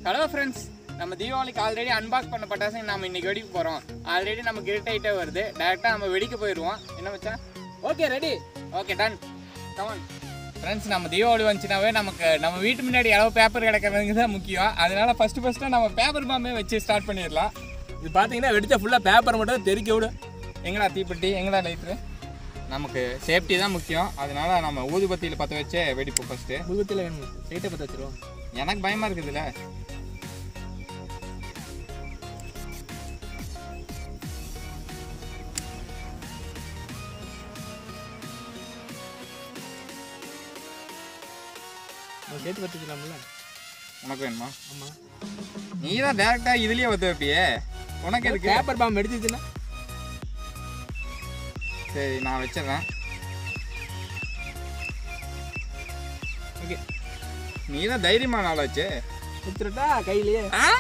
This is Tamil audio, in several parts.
ஹலோ ஃப்ரெண்ட்ஸ் நம்ம தீபாவளிக்கு ஆல்ரெடி அன்பாக்ஸ் பண்ண பட்டாசு நம்ம இன்னைக்கு வெடிக்க போகிறோம் ஆல்ரெடி நம்ம கிரிட் ஆகிட்டே வருது டேரெக்டாக நம்ம வெடிக்க போயிடுவோம் என்ன மச்சான் okay ready okay done come on friends நம்ம தீபாவளி வந்துச்சுனாவே நமக்கு நம்ம வீட்டு முன்னாடி அளவு பேப்பர் கிடக்கிறதுக்கு தான் முக்கியம் அதனால ஃபஸ்ட்டு ஃபஸ்ட்டு நம்ம பேப்பர் பாம்பே வச்சு ஸ்டார்ட் பண்ணிடலாம் இது பார்த்தீங்கன்னா வெடிச்சா ஃபுல்லாக பேப்பர் மட்டும் தெறிக்க விடும் எங்கடா தீப்பெட்டி எங்கடா லைட்ரு நமக்கு சேஃப்டி தான் முக்கியம் அதனால நம்ம ஊதுபத்தியில் பற்ற வச்சே வெடிப்போம் ஃபஸ்ட்டு முகத்தில் வேணும் லைட்டை பற்ற வச்சிருவோம் எனக்கு பயமாக இருக்குதுல்ல நம்ம சேர்த்து பற்ற வச்சிடலாம்ல உனக்கு வேணுமா ஆமாம் நீ தான் டேரெக்டாக இதுலேயே ஒத்து வைப்பியே உனக்கு எதுக்கு பேப்பர் பாம்பு வெடிச்சிச்சுன்னா சரி நான் வச்சிடுறேன் ஓகே நீ தான் தைரியமான ஆள் வச்சு வச்சுருட்டா கையிலேயே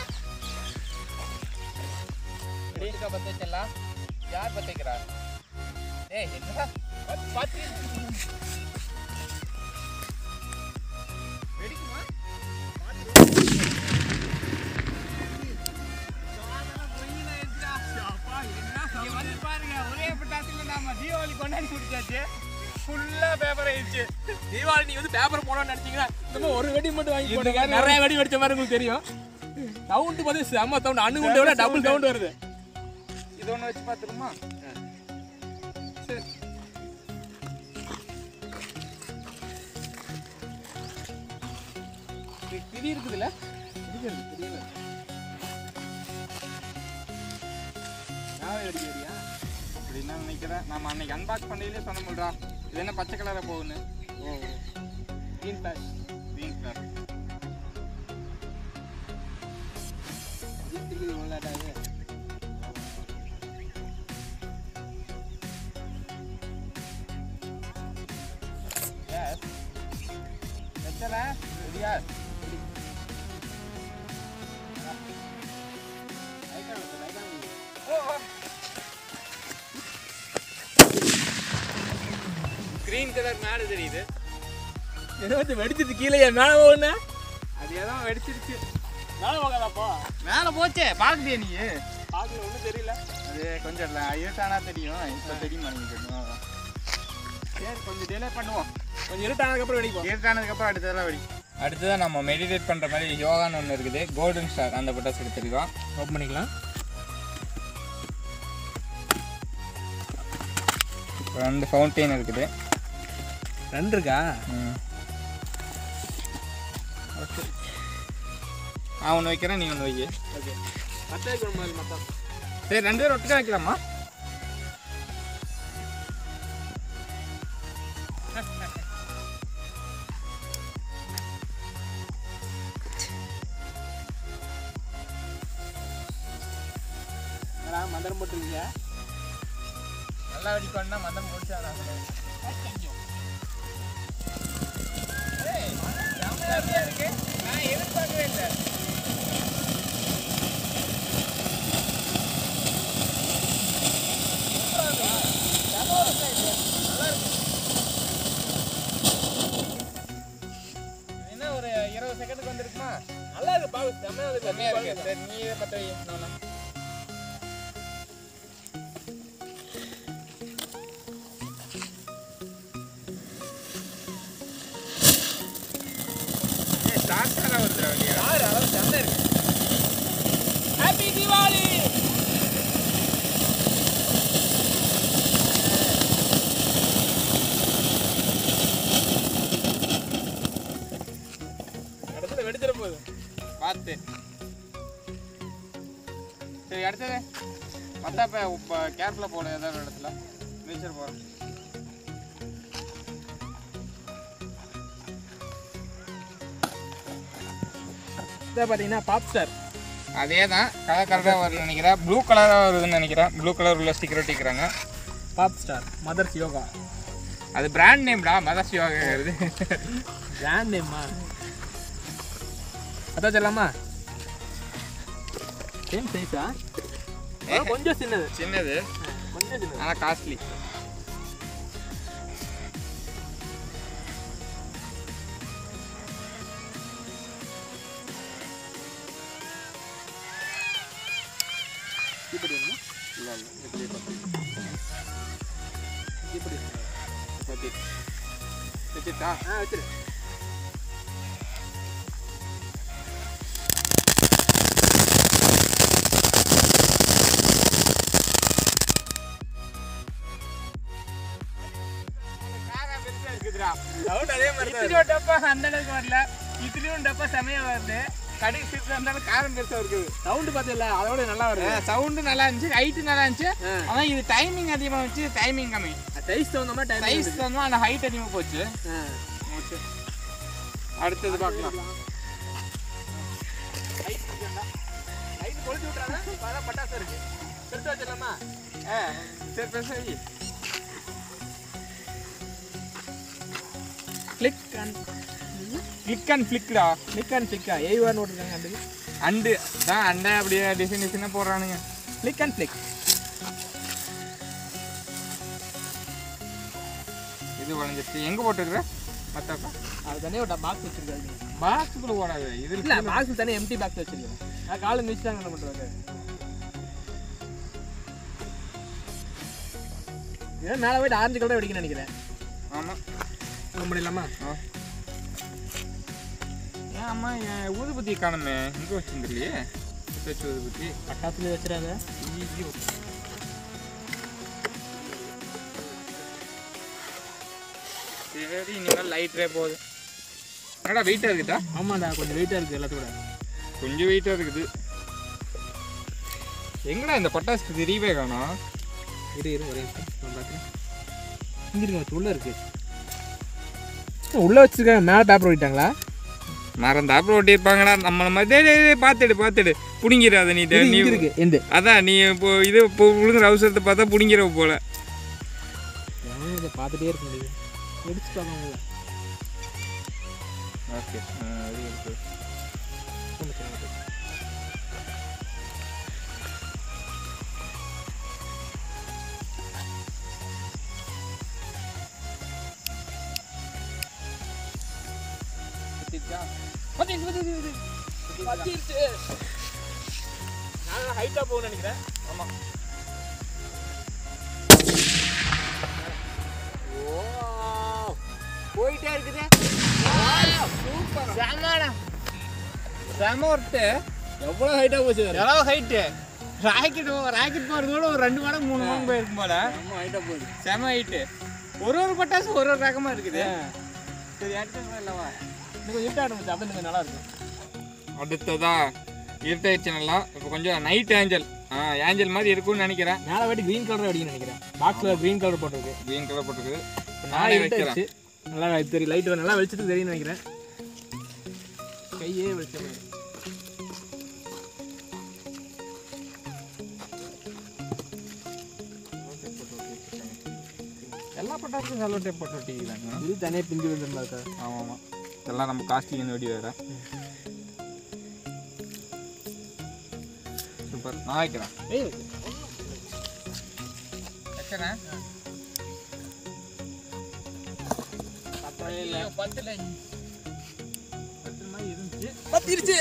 வெடிக்கா பற்ற வச்சிடலாம் யார் பற்ற வைக்கிறா ஏய் என்னடா பார்த்து வெடிக்குமா இங்க வந்து பாருங்க ஒரே பட்டாசுல நாம தீபாவளி கொண்டாடி முடிச்சாச்சு ஃபுல்லா பேப்பர் ஆயிடுச்சு தீபாவளி நீ வந்து பேப்பர் போடணும்னு நினச்சிங்கன்னா இந்த ஒரு வெடி மட்டும் வாங்கி இந்த போடுங்க மாதிரி நிறைய வெடி வெடிச்ச மாதிரி உங்களுக்கு தெரியும் சவுண்டு பார்த்து செம்ம சவுண்டு அணு குண்டை விட டபுள் சவுண்டு வருது இது ஒன்று வச்சு பார்த்துருமா சரி இது திரி இருக்குதுல்ல இருக்குது தெரியல யாவை வெடிக்க வரியா அப்படின்னு நான் நினைக்கிறேன் நம்ம அன்னைக்கு அன்பாக்ஸ் பண்ணையிலே சொன்ன முடியா இது என்ன பச்சை கலரா போகுன்னு ஓ க்ரீன் பேஷ் கிரீன் கலர் இருக்குது உள்ளாட்டாது எஸ் வச்சல ரெடியா கிரீன் கலர் மேலே தெரியுது என்ன வந்து வெடிச்சது கீழே மேலே போகுன்னு அது ஏதோ வெடிச்சிருச்சு மேலே போகாதாப்பா மேலே போச்சே பார்க்கலையே நீ பார்க்கல ஒன்றும் தெரியல அது கொஞ்சம் இல்லை இருட்டானா தெரியும் இப்போ தெரியுமா நீங்கள் தெரியும் சரி கொஞ்சம் டிலே பண்ணுவோம் கொஞ்சம் இருட்டானதுக்கப்புறம் வெடிப்போம் இருட்டானதுக்கப்புறம் அடுத்ததெல்லாம் வெடி அடுத்ததான் நம்ம மெடிடேட் பண்ணுற மாதிரி யோகான்னு ஒன்று இருக்குது கோல்டன் ஸ்டார் அந்த பட்டாசு எடுத்துருக்கோம் ஓப்பன் பண்ணிக்கலாம் ரெண்டு ஃபவுண்டெயின் இருக்குது ரெண்டு இருக்கா நான் ஒன்று வைக்கிறேன் நீ ஒன்று வை ஓகே பத்து வைக்கணும் மாதிரி மொத்தம் சரி ரெண்டு பேரும் ஒட்டுக்கா வைக்கலாமா என்னடா மந்திரம் போட்டுருக்கீங்க நல்லா வெடிக்கணும்னா மந்தம் முடிச்சாடா இருக்கு நான் எதிர்பார்க்கவே இல்லை என்ன ஒரு இருபது செகண்டுக்கு வந்திருக்குமா நல்லா இருக்கு பாவு செம்மையா இருக்கு செம்மையா இருக்கு சரி நீ இதை பற்ற வை நானா ஸ்டார்ட் தானே வருது வண்டியா யாரு அளவு செம்மையா இருக்கு ஹாப்பி தீபாவளி இடத்துல வெடிச்சிட போகுது பார்த்து சரி அடுத்தது மற்ற இப்போ கேர்ஃபுல்லாக போட ஏதாவது ஒரு இடத்துல நீச்சல் போகிறேன் இதை பார்த்தீங்கன்னா பாப் ஸ்டார் அதே தான் கலர் கலராக வருதுன்னு நினைக்கிறேன் ப்ளூ கலராக வருதுன்னு நினைக்கிறேன் ப்ளூ கலர் உள்ள ஸ்டிக்கர் ஒட்டிக்கிறாங்க பாப் ஸ்டார் மதர்ஸ் யோகா அது பிராண்ட் நேம்டா மதர்ஸ் யோகாங்கிறது பிராண்ட் நேம்மா அதான் சொல்லலாமா சேம் சைஸா கொஞ்சம் சின்னது சின்னது கொஞ்சம் சின்னது ஆனால் காஸ்ட்லி இப்படி வேணுமா? இல்லை இல்லை இப்படியே பற்றி இப்படி பற்றி வச்சுட்டா ஆ வச்சிரு சவுண்ட் அதே மாதிரி இத்திரியும் டப்பா அந்த அளவுக்கு வரல இத்திரியும் டப்பா செமையா வருது கடைசி சீட்ல இருந்தாலும் காரம் பெருசா இருக்குது சவுண்டு பார்த்தல அதோட நல்லா வருது சவுண்டு நல்லா இருந்துச்சு ஹைட்டு நல்லா இருந்துச்சு ஆனால் இது டைமிங் அதிகமாக வச்சு டைமிங் கம்மி சைஸ் தகுந்த மாதிரி டைம் சைஸ் வந்து அந்த ஹைட் அதிகமாக போச்சு ஓகே அடுத்தது பார்க்கலாம் லைட் கொளுத்தி விட்றாங்க அதான் பட்டாசு இருக்கு எடுத்து வச்சிடலாமா ஆ சரி சரி சரி கிளிக் அண்ட் கிளிக் அண்ட் ஃப்ளிக்டா கிளிக் அண்ட் கிளிக்கா ஏய்வான்னு விட்ருக்காங்க அந்த அண்டு தான் அண்டை அப்படியே டிசைன் டிசைனாக போடுறானுங்க கிளிக் அண்ட் கிளிக் இது வளைஞ்சிருச்சு எங்கே போட்டுருக்குற மத்தாப்பா அது தனியாக ஒரு பாக்ஸ் வச்சிருக்காங்க பாக்ஸுக்குள்ளே போடாது இதில் இல்ல பாக்ஸ் தனியாக எம்டி பாக்ஸ் வச்சிருக்கேன் நான் காலை மிதிச்சிட்டாங்க என்ன பண்ணுறாங்க ஏன் மேலே போயிட்டு ஆரஞ்சு கலர் வெடிக்கணும்னு நினைக்கிறேன் ஆமாம் போக முடியலாமா ஆ ஏன் அம்மா என் ஊதுபத்தி காணுமே இங்கே வச்சுருந்துலையே வச்சு ஊதுபத்தி பட்டாசுல வச்சுறாங்க ஐயோ சரி இனிமேல் லைட்டரே போகுது என்னடா வெயிட்டாக இருக்குதா ஆமாண்டா கொஞ்சம் வெயிட்டாக இருக்குது எல்லாத்தோட கொஞ்சம் வெயிட்டாக இருக்குது எங்கடா இந்த பட்டாசுக்கு தெரியவே காணோம் இரு இரு ஒரே நிமிஷம் நான் பார்க்குறேன் இங்கே இருக்கு உள்ளே இருக்கு உள்ளே வச்சிருக்காங்க மேலே பேப்பர் ஓடிட்டாங்களா மறந்தாப்புல ஒட்டியிருப்பாங்கடா நம்மள மாதிரி டேய், டேய், டேய், பார்த்துடு பார்த்துடு புடிங்கிறாத நீ டேய், நீ இங்கே இருக்கு எந்த அதான் நீ இப்போ இது இப்போ விழுங்குற அவசரத்தை பார்த்தா புடிங்கிற போல இதை பார்த்துட்டே இருக்க முடியுது வெடிச்சு பார்க்கணும்ல ஓகே ஹைட்டாக போகணும்னு நினைக்கிறேன் ஆமாம் ஓ போயிட்டே இருக்குது செமடா செம ஒருத்து எவ்வளோ ஹைட்டாக போச்சு எவ்வளோ ஹைட்டு ராக்கெட் ராக்கெட் போகிறதோட ஒரு ரெண்டு மடங்கு மூணு மடங்கு போயிருக்கும் போல ரொம்ப ஹைட்டாக போகுது செம ஹைட்டு ஒரு ஒரு பட்டாசு ஒரு ஒரு ரகமாக இருக்குது சரி அடுத்தது இல்லவா இன்னும் கொஞ்சம் இருட்டாக இருந்துச்சு அப்போ கொஞ்சம் நல்லா இருக்கும் அடுத்ததா இருட்டாயிடுச்சு நல்லா இப்போ கொஞ்சம் நைட் ஏஞ்சல் ஆ ஏஞ்சல் மாதிரி இருக்கும்னு நினைக்கிறேன் மேலே வாட்டி க்ரீன் கலர் அடிக்கணும்னு நினைக்கிறேன் பாக்ஸில் க்ரீன் கலர் போட்டிருக்கு க்ரீன் கலர் போட்டுருக்குது இப்போ நானே நாளை வைக்கிறேன் இருட்டாச்சு நல்லா தெரியும் லைட் நல்லா வெளிச்சத்துக்கு தெரியும்னு நினைக்கிறேன் கையே வெளிச்சம் எல்லா பட்டாசுக்கும் செல்லோ டேப் போட்டு ஒட்டிக்கிறாங்க இது தனியாக பிஞ்சு விழுந்துருந்தா இருக்கா ஆமாம் ஆமாம் இதெல்லாம் நம்ம காஸ்ட்லின்னு வெடி வேறு சூப்பர் நான் வைக்கிறேன் ஏய் வைக்கிறேன் இல்லை பத்துல பத்து மாதிரி இருந்துச்சு பத்திருச்சு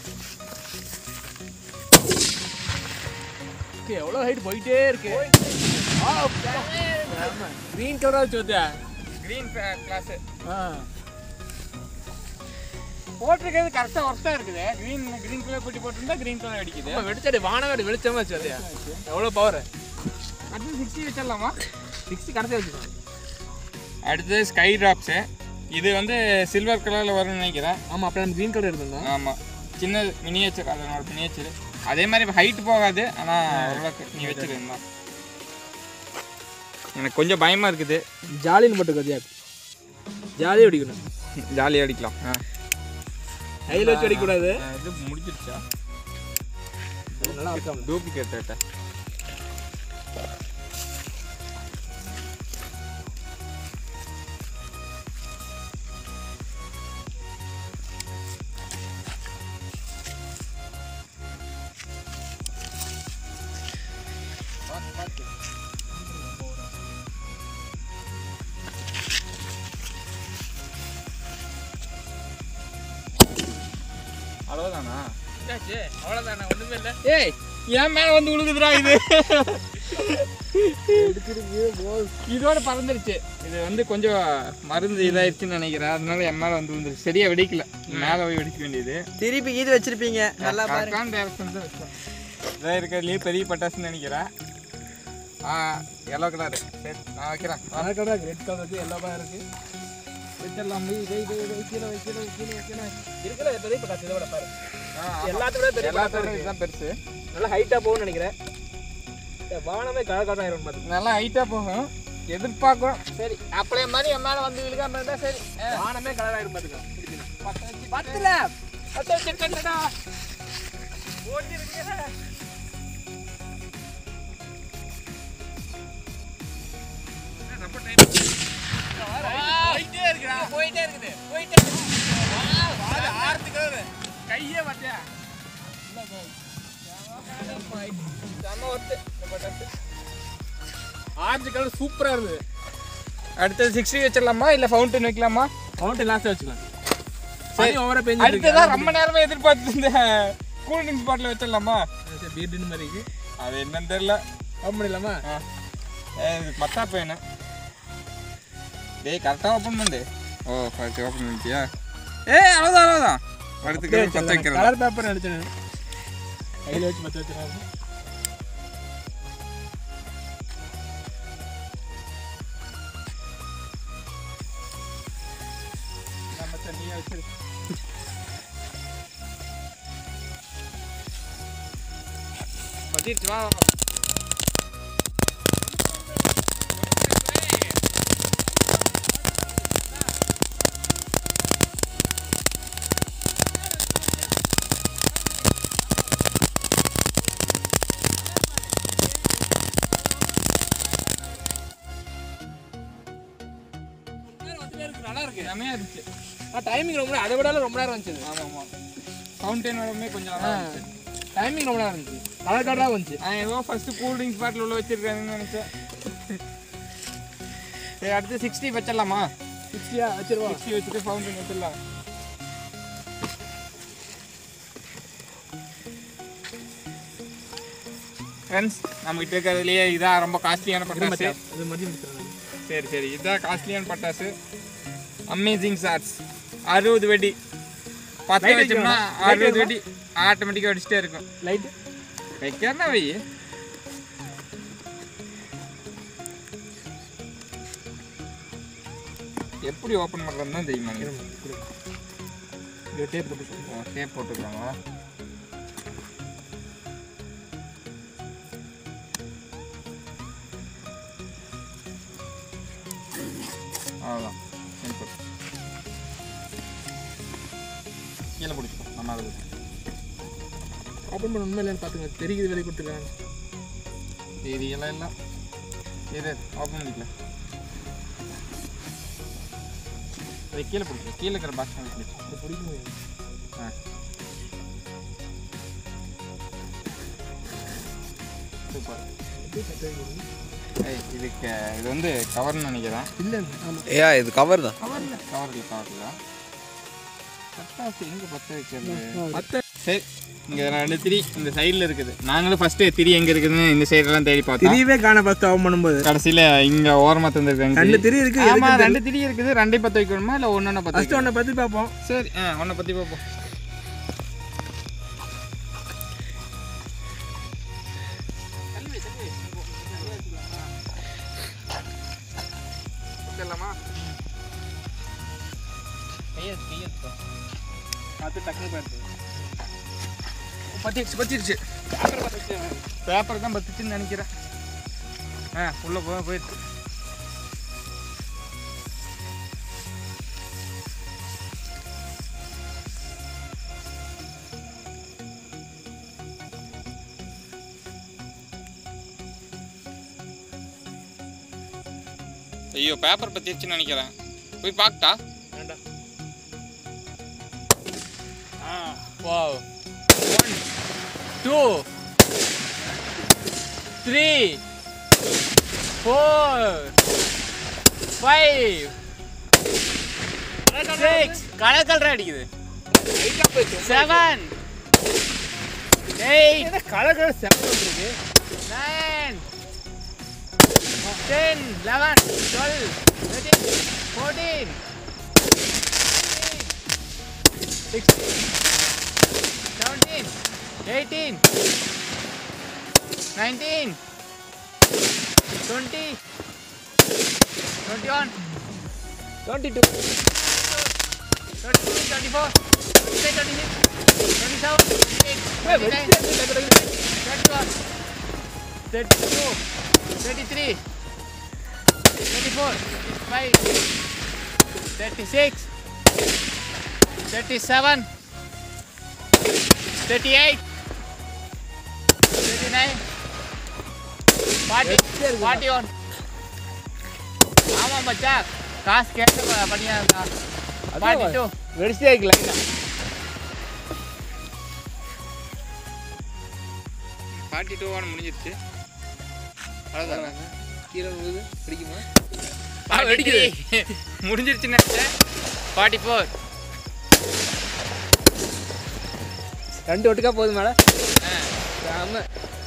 எவ்வளோ ஹைட் போயிட்டே இருக்கு க்ரீன் கலராக வச்சு வச்சா க்ரீன் கிளாஸு ஆ போட்டிருக்கிறது கரெக்டாக ஒர்த்தாக இருக்குது க்ரீன் க்ரீன் கலர் பெட்டி போட்டிருந்தா க்ரீன் கலர் அடிக்குது நம்ம வெடிச்சாடி வானவேடி வெளிச்சமா வச்சு வச்சியா எவ்வளோ பவர் அடுத்து சிக்ஸ்டி வச்சிடலாமா சிக்ஸ்டி கடைசி வச்சுக்கோங்க அடுத்து ஸ்கை ட்ராப்ஸு இது வந்து சில்வர் கலரில் வரும்னு நினைக்கிறேன் ஆமாம் அப்படியே நம்ம க்ரீன் கலர் எடுத்திருந்தோம் ஆமாம் சின்ன மினியேச்சர் அதனோட மினியேச்சர் அதே மாதிரி ஹைட் போகாது ஆனால் ஓரளவுக்கு நீ வச்சிருந்தா எனக்கு கொஞ்சம் பயமாக இருக்குது ஜாலின்னு போட்டு கதியா ஜாலியாக வெடிக்கணும் ஜாலியாக அடிக்கலாம் ஆ கையில் வச்சு வெடிக்கக்கூடாது இது முடிஞ்சிருச்சா நல்லா வைக்காம டூப்ளிகேட் ரேட்டா அவ்வளோதானா அவ்வளோதானே ஒன்றுமே இல்லை ஏய் என் மேல வந்து விழுகுதுடா இது இதோட பறந்துருச்சு இது வந்து கொஞ்சம் மருந்து இதாயிருச்சுன்னு நினைக்கிறேன் அதனால என் மேல வந்து விழுந்துருச்சு சரியா வெடிக்கல மேல போய் வெடிக்க வேண்டியது திருப்பி இது வச்சிருப்பீங்க நல்லா பாருங்க கரெக்டான டேரக்ஷன் தான் வச்சேன் இதான் இருக்கிறதுலேயே பெரிய பட்டாசுன்னு நினைக்கிறேன் ஆ எல்லோ கலர் சரி நான் வைக்கிறேன் கலர் கலர் ரெட் கலர் இருக்கு எல்லோ கலர் இருக்கு வச்சிடலாம் போய் இதை இதை இதை வைக்கல வைக்கல வைக்கல வைக்கல இருக்குல்ல இது பெரிய பட்டாசு இதோட பாரு எல்லாத்தோட பெரிய பட்டாசு எல்லாத்தோட இருக்கு. இதுதான் பெருசு நல்லா ஹைட்டா போகும்னு நினைக்கிறேன் இந்த வானமே கலர் கலர் ஆயிரும் பாத்து நல்லா ஹைட்டாக போகும் எதிர்பார்க்குறோம் சரி அப்படியே மாதிரி என் மேலே வந்து விழுகாம இருந்தா சரி ஆ, வானமே கலர் ஆயிரும் பாத்துக்க பத்த வச்சு பத்துல பத்த வச்சுட்டேன்டா. போயிட்டே இருக்குடா. போயிட்டே இருக்குது போயிட்டே இருக்குது. வா, வா, ஆறுது colour. கையே பார்த்தியா? செம ஒர்த்து இந்த பட்டாசு. ஆரஞ்சு கலர் சூப்பரா இருக்குது அடுத்தது சிக்ஸ்டி வச்சிடலாமா இல்ல ஃபவுண்டன் வைக்கலாமா ஃபவுண்டன் லாஸ்ட் வச்சுக்கலாம் சரி. சரி ஓவரா பெஞ்சு அடுத்ததான் ரொம்ப நேரமா எதிர்பார்த்து இந்த கூல் ட்ரிங்க்ஸ் பாட்டில் வச்சிடலாமா சரி பீர்டுன்னு மாதிரி இருக்கு அது என்னன்னு தெரியல ஓப்பன் பண்ணிடலாமா ஆ. ஏ இது மத்தா பையனு டேய் கரெக்டாக ஓப்பன் பண்ணு ஓ ஃபர்ஸ்ட் ஓப்பன் பண்ணிட்டியா ஏய் அவ்வளோதான் அவ்வளோதான் படுத்துக்கு பச்சை வைக்கிறேன் கலர் பேப்பர் அடிச்சேன் கையில வச்சு பத்த வச்சுறாங்க நீ வச்சிரு பத்திருச்சு வா வா. நல்லா இருக்கு செமையா இருந்துச்சு டைமிங் ரொம்ப நேரம் அதை விட ரொம்ப நேரம் வந்துச்சு ஆமாம் ஆமாம் ஃபவுண்டைன் வரமே கொஞ்சம் நல்லா இருந்துச்சு டைமிங் ரொம்ப நேரம் இருந்துச்சு கலர் கலராக வந்துச்சு நான் ஏதோ ஃபர்ஸ்ட் கூல் ட்ரிங்க்ஸ் பாட்டில் உள்ள வச்சிருக்காங்கன்னு நினைச்சேன் சரி அடுத்து சிக்ஸ்டி வச்சிடலாமா சிக்ஸ்டியா வச்சிருவா சிக்ஸ்டி வச்சுட்டு ஃபவுண்டன் வச்சிடலாம் ஃப்ரெண்ட்ஸ் நம்மகிட்ட இருக்கிறதுலையே இதான் ரொம்ப காஸ்ட்லியான பட்டாசு அது மதியம் முடிச்சிடலாம் சரி சரி இதான் காஸ்ட்லியான பட்டாசு அமேசிங் ஷாட்ஸ் அறுபது வெடி பத்து Light வச்சோம்னா வைக்கணுமா? Light அறுபது வெடி ஆட்டோமேட்டிக்காக வெடிச்சிட்டே இருக்கும் லைட்டு வைக்கிறனா வை எப்படி ஓப்பன் பண்ணுறதுன்னு தான் தெரியுமா எனக்கு இது டேப் போட்டு ஓ டேப் போட்டுருக்காங்க அவ்வளோதான் சிம்பிள் கீழே பிடிச்சிக்கோ நம்ம அதை ஓப்பன் பண்ண உண்மை இல்லைன்னு பார்த்துங்க தெரியுது வெளியே கொடுத்துருக்காங்க தெரியல இல்லை இது ஓப்பன் பண்ணிக்கல அதை கீழே பிடிச்சி கீழே இருக்கிற பாக்ஸ் பிடிச்சி அது பிடிக்க முடியாது ஆ சூப்பர் எப்படி கட்ட முடியும் ஏய் இதுக்கு இது வந்து கவர்னு நினைக்கிறேன் இல்லை ஆமாம் ஏயா இது கவர் தான் கவரில் கவரில் கவரில் பட்டாசு எங்கே பற்ற வைக்கிறது மற்ற சரி இங்கே ரெண்டு திரி இந்த சைடில் இருக்குது நாங்களும் ஃபஸ்ட்டு திரி எங்கே இருக்குதுன்னு இந்த சைடெல்லாம் தேடி பார்த்தோம் திரியவே காண ஃபஸ்ட் ஆஃப் பண்ணும்போது கடைசியில் இங்கே ஓரமாக தந்துருக்காங்க ரெண்டு திரி இருக்கு ஆமா ரெண்டு திரி இருக்குது ரெண்டை பற்ற வைக்கணுமா இல்லை ஒன்று பற்ற ஃபஸ்ட்டு ஒன்றை பற்றி பார்ப்போம் சரி ஆ ஒன்றை பற்றி பார்ப்போம் பார்த்து டக்குனு பார்த்து பத்திருச்சு பத்திருச்சு பேப்பர் தான் பத்துச்சுன்னு நினைக்கிறேன் ஆ உள்ளே போக போயிடுச்சு ஐயோ பேப்பர் பத்திருச்சுன்னு நினைக்கிறேன் போய் பார்க்கட்டா வேண்டாம் Wow. One, two, three, four, five, six. Colour colour அடிக்குது செவன் எயிட் என்ன கலர் கலர் செம்ம இருக்கு nine, ten, eleven, twelve, thirteen, fourteen, sixteen, seventeen, eighteen, nineteen, twenty, twenty-one, twenty two twenty-three, twenty-four, twenty-five, twenty-six, twenty-seven, twenty-eight, twenty-nine, thirty-one, thirty-two, thirty-three, thirty-four, thirty-five, thirty-six, thirty-seven, thirty-eight, thirty-nine, forty, forty-one. ஆமா மச்சான் காசு கேட்டு பண்ணியா இருந்தா ஃபார்ட்டி டூ வெடிச்சே இருக்கலாம் ஃபார்ட்டி டூ ஒன் முடிஞ்சிருச்சு அவ்வளோதான் கீழே விழுது பிடிக்குமா வெடிக்குது முடிஞ்சிருச்சு நினைச்சேன் ஃபார்ட்டி ஃபோர் ரெண்டு ஒட்டுக்கா போதும் மேடம் ஆமா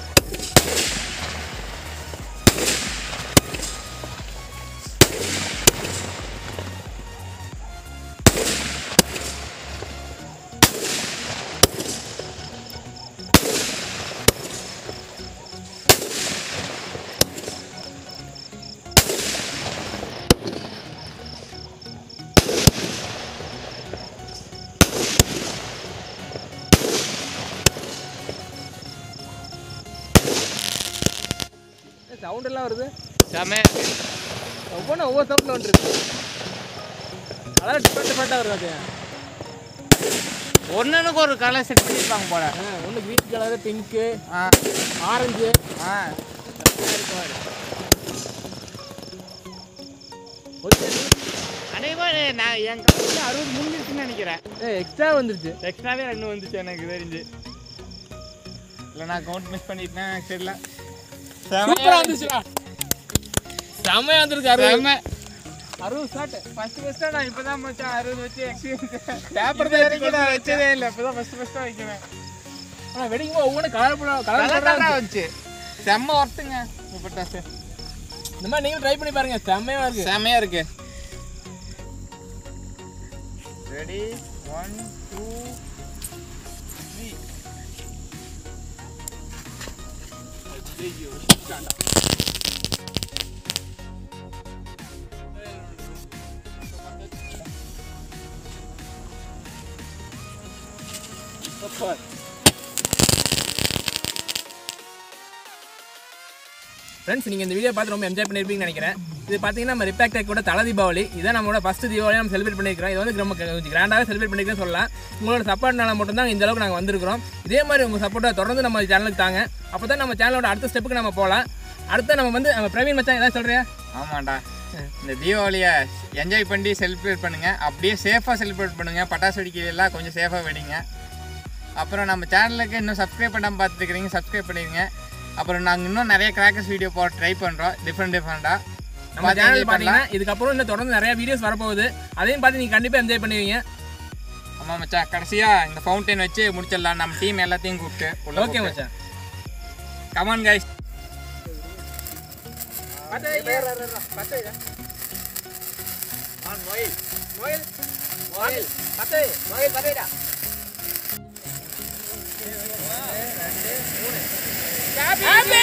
சவுண்ட் எல்லாம் வருது செம ஒவ்வொன்றும் ஒவ்வொரு சவுண்டில் வந்துருக்கு அதான் டிஃப்ரெண்ட் டிஃப்ரெண்ட்டாக வரும் அது ஒன்றுக்கு ஒரு கலர் செட் பண்ணியிருப்பாங்க போல ஒன்று க்ரீன் கலரு பிங்க்கு ஆ ஆரஞ்சு ஆ அனைவரும் நான் என் கலரில் அறுபது முடிஞ்சிருச்சுன்னு நினைக்கிறேன் எக்ஸ்ட்ரா வந்துருச்சு எக்ஸ்ட்ராவே ரெண்டு வந்துச்சு எனக்கு தெரிஞ்சு இல்லை நான் கவுண்ட் மிஸ் பண்ணிட்டேன் எனக்கு தெரியல சூப்பராக வந்துருச்சுடா செம்மையாக வந்துருக்கு அறுபது செம அறுபது ஷாட் ஃபர்ஸ்ட் ஃபர்ஸ்ட்டாக நான் இப்போ தான் மச்சான் அறுபது வச்சு எக்ஸ்பீரியன்ஸ் பேப்பர் இது வரைக்கும் நான் வச்சதே இல்லை இப்போ தான் ஃபஸ்ட்டு ஃபஸ்ட்டாக வைக்கிறேன் ஆனால் வெடிக்கும் போது ஒவ்வொன்றும் கலர் கலர் கலர் கலராக வந்துச்சு செம்ம ஒர்த்துங்க இப்போ டாஸ் இந்த மாதிரி நீங்களும் ட்ரை பண்ணி பாருங்க செம்மையாக இருக்கு செமையாக இருக்கு ready one two three friends நீங்கள் இந்த வீடியோ பார்த்து ரொம்ப என்ஜாய் பண்ணியிருப்பீங்கன்னு நினைக்கிறேன் இது பார்த்தீங்கன்னா நம்ம ரிப்பேக் டேக் கூட தலை தீபாவளி இதான் நம்மளோட ஃபஸ்ட் தீபாவளி நம்ம செலிப்ரேட் பண்ணியிருக்கிறோம் இது வந்து ரொம்ப கொஞ்சம் கிராண்டாக செலிப்ரேட் பண்ணிக்கிறேன் சொல்லலாம் உங்களோட சப்போர்ட்னால மட்டும்தான் இந்த அளவுக்கு நாங்கள் வந்திருக்கிறோம் இதே மாதிரி உங்கள் சப்போர்ட்டை தொடர்ந்து நம்ம சேனலுக்கு தாங்க அப்போ தான் நம்ம சேனலோட அடுத்த ஸ்டெப்புக்கு நம்ம போகலாம் அடுத்து நம்ம வந்து நம்ம பிரவீன் மச்சான் ஏதாவது சொல்கிறியா ஆமாண்டா இந்த தீபாவளியை என்ஜாய் பண்ணி செலிப்ரேட் பண்ணுங்க அப்படியே சேஃபாக செலிப்ரேட் பண்ணுங்க பட்டாசு வெடிக்கையெல்லாம் கொஞ்சம் சேஃபாக வெடிங்க அப்புறம் நம்ம சேனலுக்கு இன்னும் சப்ஸ்கிரைப் பண்ணாமல் பார்த்துருக்கிறீங்க சப்ஸ்கிரைப் பண்ணிடுங்க அப்புறம் நாங்கள் இன்னும் நிறைய கிராக்கர்ஸ் வீடியோ போட ட்ரை பண்ணுறோம் டிஃப்ரெண்ட் டிஃப்ரெண்ட்டாக நம்ம சேனல் பார்த்தீங்கன்னா இதுக்கப்புறம் இன்னும் தொடர்ந்து நிறைய வீடியோஸ் வரப்போகுது அதையும் பார்த்து நீங்கள் கண்டிப்பாக என்ஜாய் பண்ணுவீங்க ஆமாம் மச்சான் கடைசியாக இந்த ஃபவுண்டைன் வச்சு முடிச்சிடலாம் நம்ம டீம் எல்லாத்தையும் கூப்பிட்டு ஓகே மச்சான் கமான் கைஸ் Happy